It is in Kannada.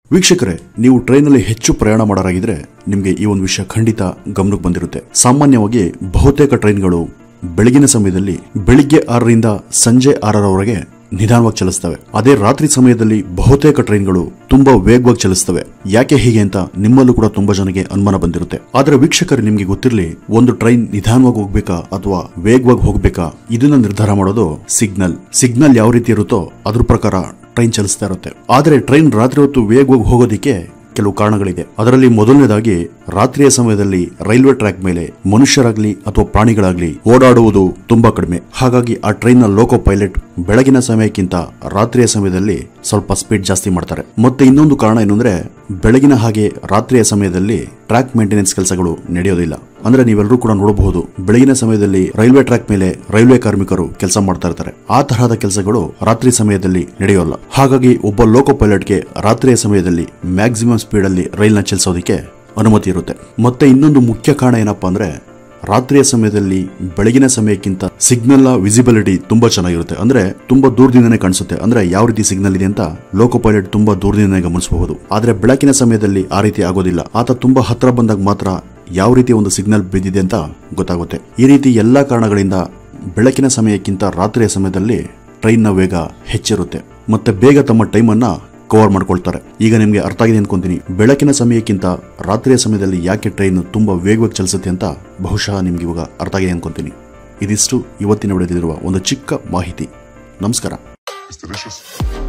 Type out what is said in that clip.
ವೀಕ್ಷಕರೇ ನೀವು ಟ್ರೈನಲ್ಲಿ ಹೆಚ್ಚು ಪ್ರಯಾಣ ಮಾಡೋರಾಗಿದ್ರೆ ನಿಮಗೆ ಈ ಒಂದು ವಿಷಯ ಖಂಡಿತ ಗಮನಕ್ಕೆ ಬಂದಿರುತ್ತೆ ಸಾಮಾನ್ಯವಾಗಿ ಬಹುತೇಕ ಟ್ರೈನ್ಗಳು ಬೆಳಗಿನ ಸಮಯದಲ್ಲಿ ಬೆಳಿಗ್ಗೆ ಆರರಿಂದ ಸಂಜೆ ಆರರವರೆಗೆ ನಿಧಾನವಾಗಿ ಚಲಿಸ್ತವೆ ಅದೇ ರಾತ್ರಿ ಸಮಯದಲ್ಲಿ ಬಹುತೇಕ ಟ್ರೈನ್ಗಳು ತುಂಬಾ ವೇಗವಾಗಿ ಚಲಿಸ್ತವೆ ಯಾಕೆ ಹೀಗೆ ಅಂತ ನಿಮ್ಮಲ್ಲೂ ಕೂಡ ತುಂಬಾ ಜನಕ್ಕೆ ಅನುಮಾನ ಬಂದಿರುತ್ತೆ ಆದ್ರೆ ವೀಕ್ಷಕರು ನಿಮ್ಗೆ ಗೊತ್ತಿರಲಿ ಒಂದು ಟ್ರೈನ್ ನಿಧಾನವಾಗಿ ಹೋಗ್ಬೇಕಾ ಅಥವಾ ವೇಗವಾಗಿ ಹೋಗ್ಬೇಕಾ ಇದನ್ನ ನಿರ್ಧಾರ ಮಾಡೋದು ಸಿಗ್ನಲ್ ಸಿಗ್ನಲ್ ಯಾವ ರೀತಿ ಇರುತ್ತೋ ಅದ್ರ ಪ್ರಕಾರ ಟ್ರೈನ್ ಚಲಿಸ್ತಾ ಇರುತ್ತೆ ಆದರೆ ಟ್ರೈನ್ ರಾತ್ರಿ ಹೊತ್ತು ವೇಗವಾಗಿ ಹೋಗೋದಿಕ್ಕೆ ಕೆಲವು ಕಾರಣಗಳಿದೆ ಅದರಲ್ಲಿ ಮೊದಲನೇದಾಗಿ ರಾತ್ರಿಯ ಸಮಯದಲ್ಲಿ ರೈಲ್ವೆ ಟ್ರ್ಯಾಕ್ ಮೇಲೆ ಮನುಷ್ಯರಾಗ್ಲಿ ಅಥವಾ ಪ್ರಾಣಿಗಳಾಗ್ಲಿ ಓಡಾಡುವುದು ತುಂಬಾ ಕಡಿಮೆ ಹಾಗಾಗಿ ಆ ಟ್ರೈನ್ ನ ಲೋಕೋ ಪೈಲಟ್ ಬೆಳಗಿನ ಸಮಯಕ್ಕಿಂತ ರಾತ್ರಿಯ ಸಮಯದಲ್ಲಿ ಸ್ವಲ್ಪ ಸ್ಪೀಡ್ ಜಾಸ್ತಿ ಮಾಡ್ತಾರೆ ಮತ್ತೆ ಇನ್ನೊಂದು ಕಾರಣ ಏನು ಅಂದ್ರೆ ಬೆಳಗಿನ ಹಾಗೆ ರಾತ್ರಿಯ ಸಮಯದಲ್ಲಿ ಟ್ರ್ಯಾಕ್ ಮೇಂಟೆನೆನ್ಸ್ ಕೆಲಸಗಳು ನಡೆಯೋದಿಲ್ಲ ಅಂದ್ರೆ ನೀವೆಲ್ಲರೂ ಕೂಡ ನೋಡಬಹುದು ಬೆಳಗಿನ ಸಮಯದಲ್ಲಿ ರೈಲ್ವೆ ಟ್ರ್ಯಾಕ್ ಮೇಲೆ ರೈಲ್ವೆ ಕಾರ್ಮಿಕರು ಕೆಲಸ ಮಾಡ್ತಾ ಇರ್ತಾರೆ ಆ ತರಹದ ಕೆಲಸಗಳು ರಾತ್ರಿ ಸಮಯದಲ್ಲಿ ನಡೆಯೋಲ್ಲ ಹಾಗಾಗಿ ಒಬ್ಬ ಲೋಕೋ ಪೈಲಟ್ಗೆ ರಾತ್ರಿಯ ಸಮಯದಲ್ಲಿ ಮ್ಯಾಕ್ಸಿಮಮ್ ಸ್ಪೀಡ್ ಅಲ್ಲಿ ರೈಲ್ನ ಚಲಿಸೋದಕ್ಕೆ ಅನುಮತಿ ಇರುತ್ತೆ ಮತ್ತೆ ಇನ್ನೊಂದು ಮುಖ್ಯ ಕಾರಣ ಏನಪ್ಪಾ ಅಂದ್ರೆ ರಾತ್ರಿಯ ಸಮಯದಲ್ಲಿ ಬೆಳಗಿನ ಸಮಯಕ್ಕಿಂತ ಸಿಗ್ನಲ್ ನ ವಿಸಿಬಿಲಿಟಿ ತುಂಬಾ ಚೆನ್ನಾಗಿರುತ್ತೆ ಅಂದ್ರೆ ತುಂಬಾ ದೂರದಿಂದನೇ ಕಾಣಿಸುತ್ತೆ ಅಂದ್ರೆ ಯಾವ ರೀತಿ ಸಿಗ್ನಲ್ ಇದೆ ಅಂತ ಲೋಕೋ ಪೈಲಟ್ ತುಂಬಾ ದೂರದಿಂದನೇ ಗಮನಿಸಬಹುದು ಆದ್ರೆ ಬೆಳಕಿನ ಸಮಯದಲ್ಲಿ ಆ ರೀತಿ ಆಗೋದಿಲ್ಲ ಆತ ತುಂಬಾ ಹತ್ರ ಬಂದಾಗ ಮಾತ್ರ ಯಾವ ರೀತಿ ಒಂದು ಸಿಗ್ನಲ್ ಬಿದ್ದಿದೆ ಅಂತ ಗೊತ್ತಾಗುತ್ತೆ ಈ ರೀತಿ ಎಲ್ಲಾ ಕಾರಣಗಳಿಂದ ಬೆಳಕಿನ ಸಮಯಕ್ಕಿಂತ ರಾತ್ರಿಯ ಸಮಯದಲ್ಲಿ ಟ್ರೈನ್ನ ವೇಗ ಹೆಚ್ಚಿರುತ್ತೆ ಮತ್ತೆ ಬೇಗ ತಮ್ಮ ಟೈಮನ್ನ ಕವರ್ ಮಾಡ್ಕೊಳ್ತಾರೆ ಈಗ ನಿಮಗೆ ಅರ್ಥ ಆಗಿದೆ ಅನ್ಕೊಂತೀನಿ ಬೆಳಕಿನ ಸಮಯಕ್ಕಿಂತ ರಾತ್ರಿಯ ಸಮಯದಲ್ಲಿ ಯಾಕೆ ಟ್ರೈನ್ ತುಂಬಾ ವೇಗವಾಗಿ ಚಲಿಸುತ್ತೆ ಅಂತ ಬಹುಶಃ ನಿಮ್ಗೆ ಇವಾಗ ಅರ್ಥ ಆಗಿದೆ ಅನ್ಕೊಂತೀನಿ ಇದಿಷ್ಟು ಇವತ್ತಿನ ವಿಡಿಯೋದಿರುವ ಒಂದು ಚಿಕ್ಕ ಮಾಹಿತಿ ನಮಸ್ಕಾರ It's delicious.